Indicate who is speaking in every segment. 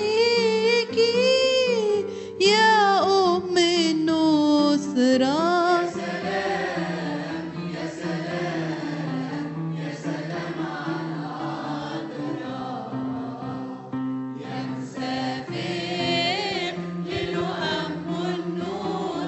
Speaker 1: عليكي يا أم النصرة
Speaker 2: مسافر للوهم والنور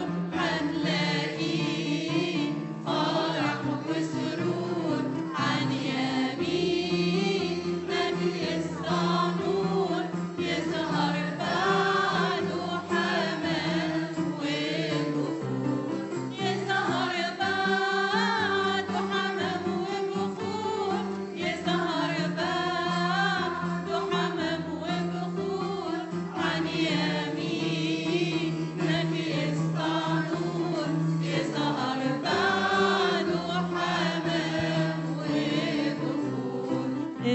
Speaker 2: هنلاقيه فرح وسرور عن يمين نبي يسطع نور يظهر بعده حمام وبخور يظهر بعده حمام وبخور يظهر بعده حمام وبخور عن يمين نبي يسطع نور يظهر بعده حمام وبخور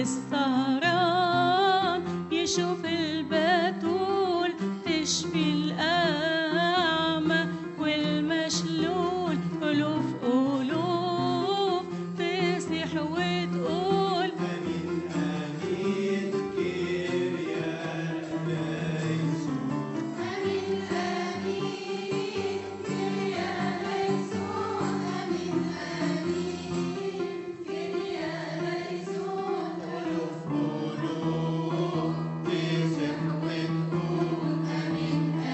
Speaker 2: السهران يشوف البتول تشفي الأعمى والمشلول ألوف ألوف تصيح وتقول
Speaker 3: Amin,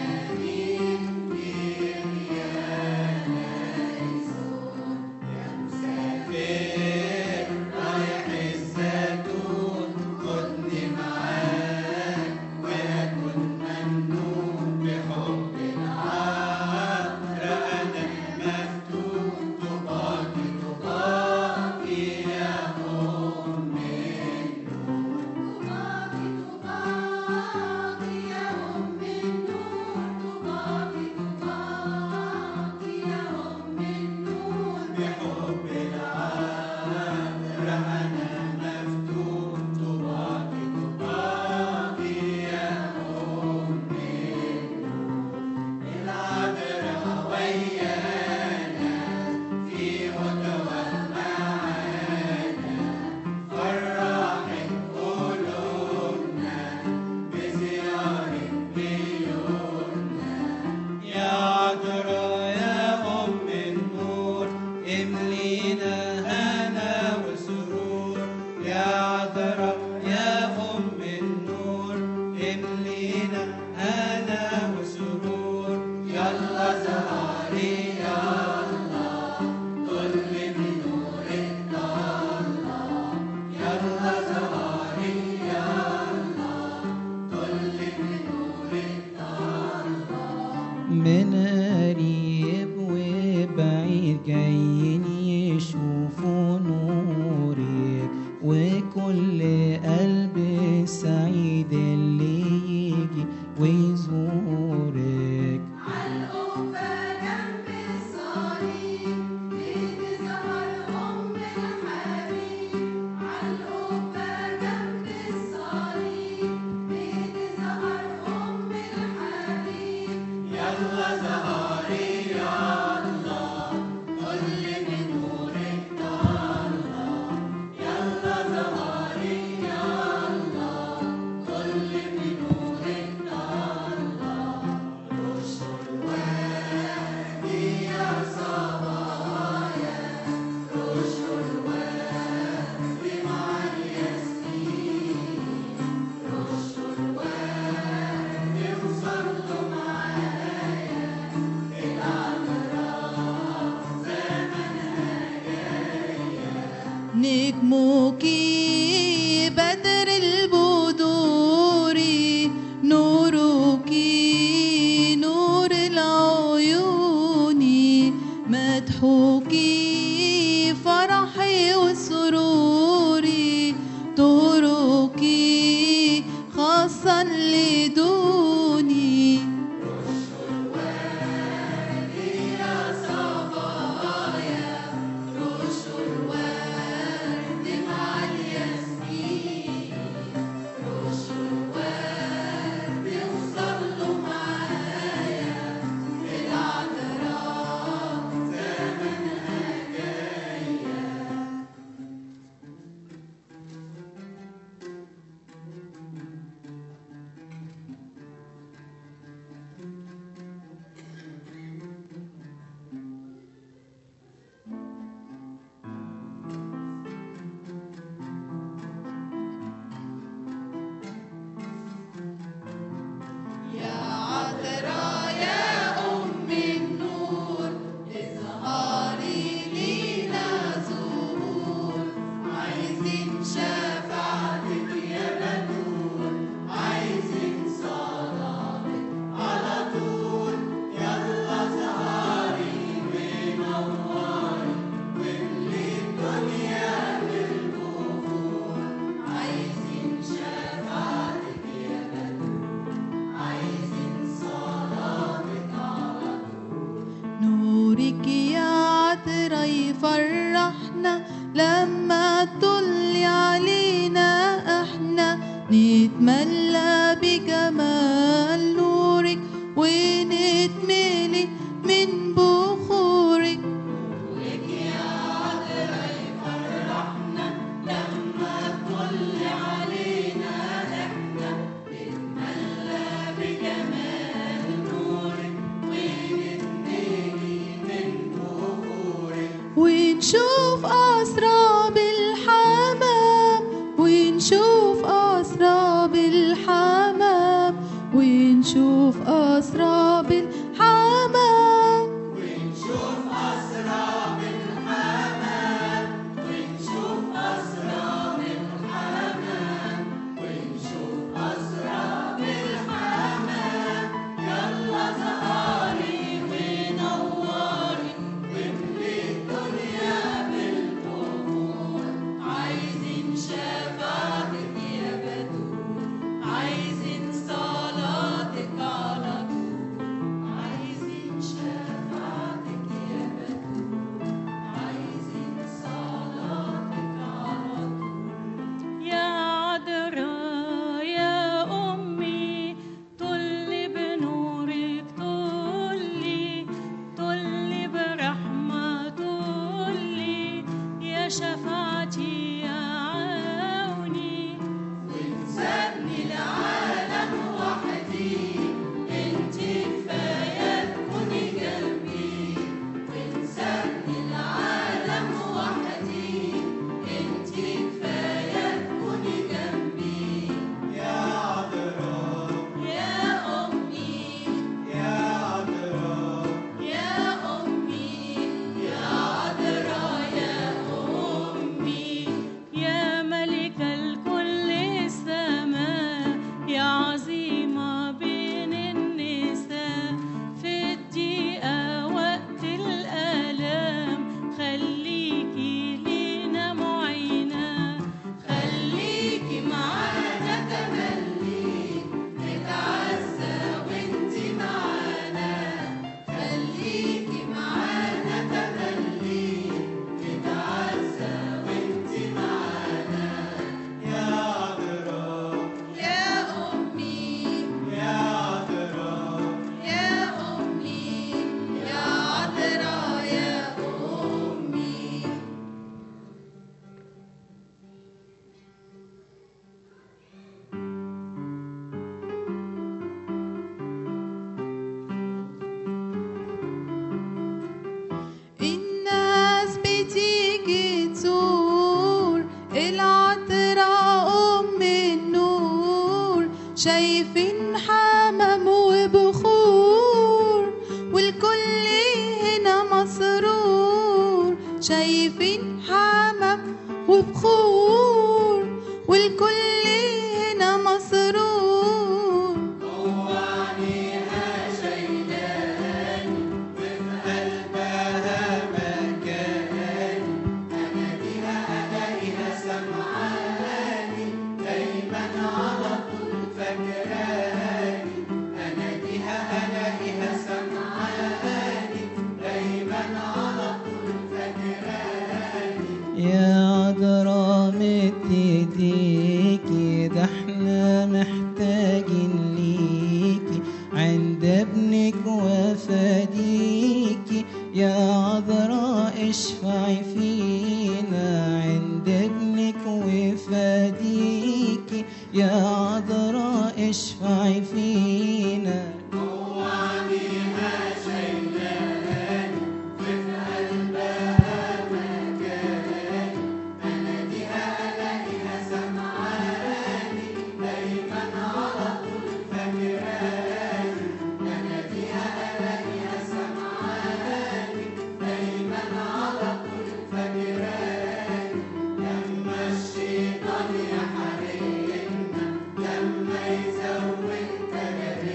Speaker 1: لما تطلي علينا احنا نتملى بجمال نورك ونتملي من بخورك ونشوف أسراب الحمام ونشوف أسراب الحمام ونشوف أسراب الحمام
Speaker 3: عايزين شفاعتك يا بدور عايزين صلاتك على طول عايزين شفاعتك يا بدور عايزين صلاتك على طول
Speaker 2: يا عذراء يا أمي طلي بنورك طلي طلي برحمة طلي يا شفاعتي يا عوني
Speaker 3: سابني العالم وحدي انت كفايه تكوني جنبي وانساني العالم وحدي انت كفايه تكوني جنبي
Speaker 4: يا عذراء
Speaker 3: يا امي
Speaker 4: يا عذراء
Speaker 3: يا امي يا عذراء يا امي
Speaker 2: يا ملك الكل السماء يا عظيمة بين النساء في الدقيقة وقت الآلام خليكي لينا معينة
Speaker 3: خليكي معانا تملي نتعزى وانتي معانا خليكي معانا تملي نتعزى وانتي معانا
Speaker 4: يا عذراء
Speaker 3: يا أمي
Speaker 4: يا عذراء
Speaker 3: يا أمي يا عذراء يا أمي
Speaker 1: الناس بتيجي تزور العذراء أم النور شايفين حمام وبخور والكل هنا مسرور شايفين حمام وبخور والكل هنا مسرور
Speaker 4: وعنيها شيلاني وفي قلبها مكاني أناديها ألاقيها سمعاني دايما على طول فاكراني أناديها ألاقيها سمعاني دايما على طول فاكراني يا عذراء مد ايديكي ده احنا محتاجين ليكي عند ابنك وفديكي يا عذراء اشفعي فينا عند ابنك وفديكي يا عذراء اشفعي فينا الشيطان يا حريقنا لما يزود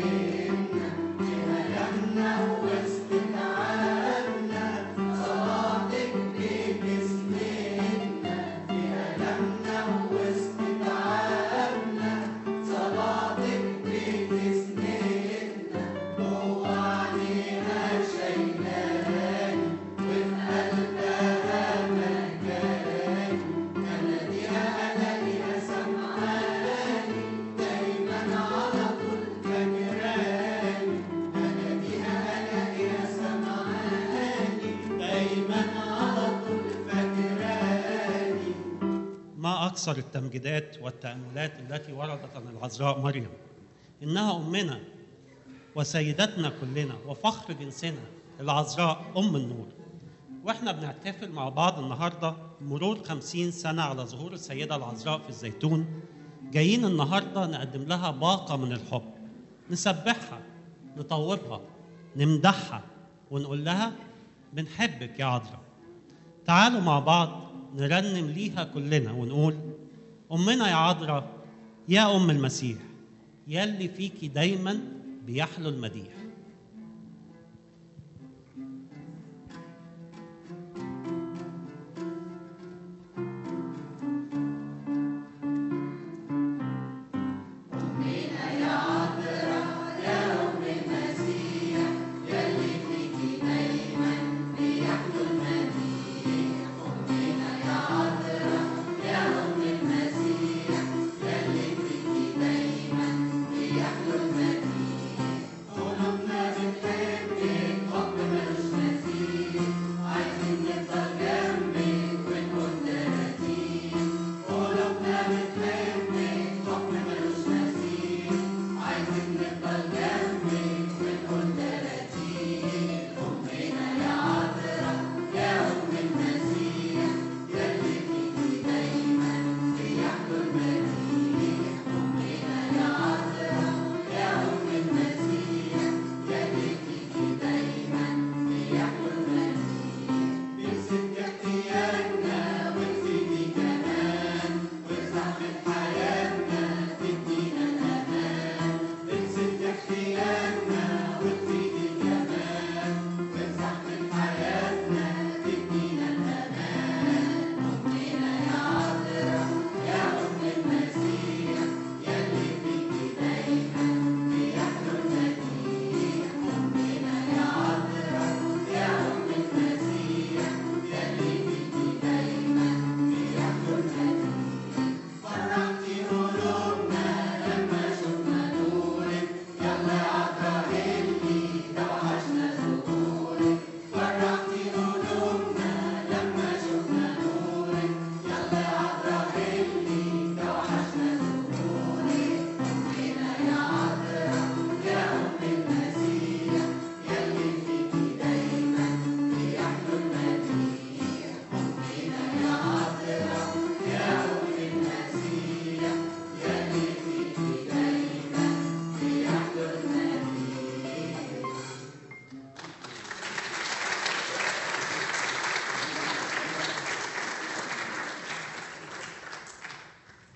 Speaker 5: اكثر التمجيدات والتاملات التي وردت عن العذراء مريم انها امنا وسيدتنا كلنا وفخر جنسنا العذراء ام النور واحنا بنحتفل مع بعض النهارده مرور خمسين سنة على ظهور السيدة العذراء في الزيتون جايين النهارده نقدم لها باقة من الحب نسبحها نطوبها نمدحها ونقول لها بنحبك يا عذراء تعالوا مع بعض نرنم ليها كلنا ونقول أمنا يا عذراء يا أم المسيح يلي فيكي دايما بيحلو المديح